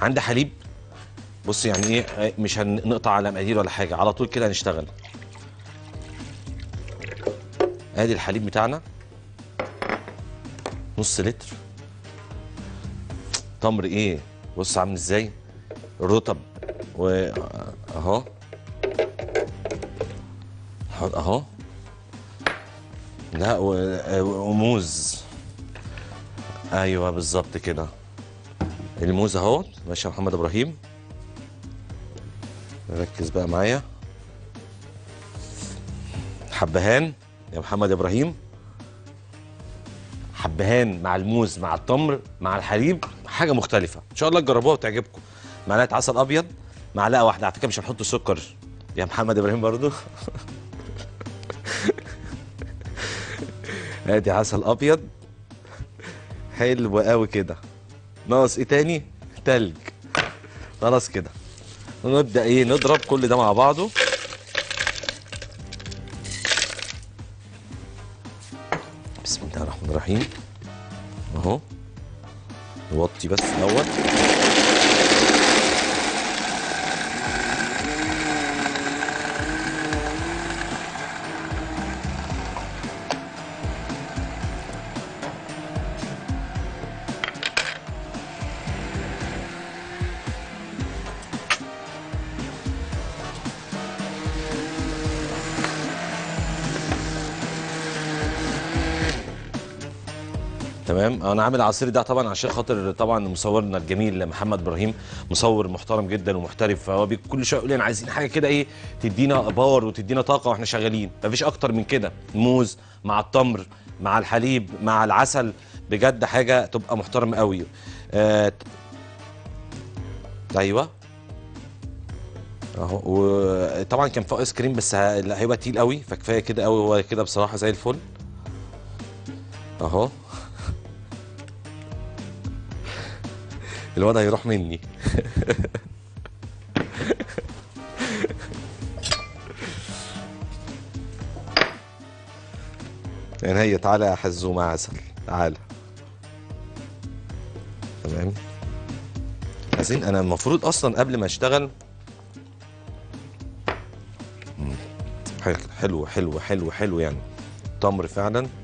عندي حليب بص يعني ايه آه، مش هنقطع على مقادير ولا حاجه على طول كده هنشتغل ادي الحليب بتاعنا نص لتر تمر ايه بص عامل ازاي رطب و اهو حط- اهو لا و- وموز ايوه بالظبط كده الموز اهو ماشي يا محمد ابراهيم ركز بقى معايا حبهان يا محمد ابراهيم حبهان مع الموز مع التمر مع الحليب حاجه مختلفه ان شاء الله تجربوها وتعجبكم معلقه عسل ابيض معلقه واحده على فكره مش هنحط سكر يا محمد ابراهيم برضو ادي عسل ابيض حلو قوي كده ناقص ايه تاني تلج خلاص كده ونبدا ايه نضرب كل ده مع بعضه بسم الله الرحمن الرحيم اهو نوطي بس الاول تمام انا عامل العصير ده طبعا عشان خاطر طبعا مصورنا الجميل محمد ابراهيم مصور محترم جدا ومحترف فهو بي- كل شويه يقول لنا عايزين حاجه كده ايه تدينا باور وتدينا طاقه واحنا شغالين مفيش اكتر من كده موز مع التمر مع الحليب مع العسل بجد حاجه تبقى محترمه قوي آه ت- ايوه اهو وطبعا كان فوق ايس كريم بس ه- لا، هيبقى تقيل قوي فكفايه كده قوي هو كده بصراحه زي الفل اهو الواد هيروح مني يعني هي تعالى يا حزومة عسل تعالى تمام عايزين انا المفروض اصلا قبل ما اشتغل مم. حلو حلو حلو حلو حلو يعني تمر فعلا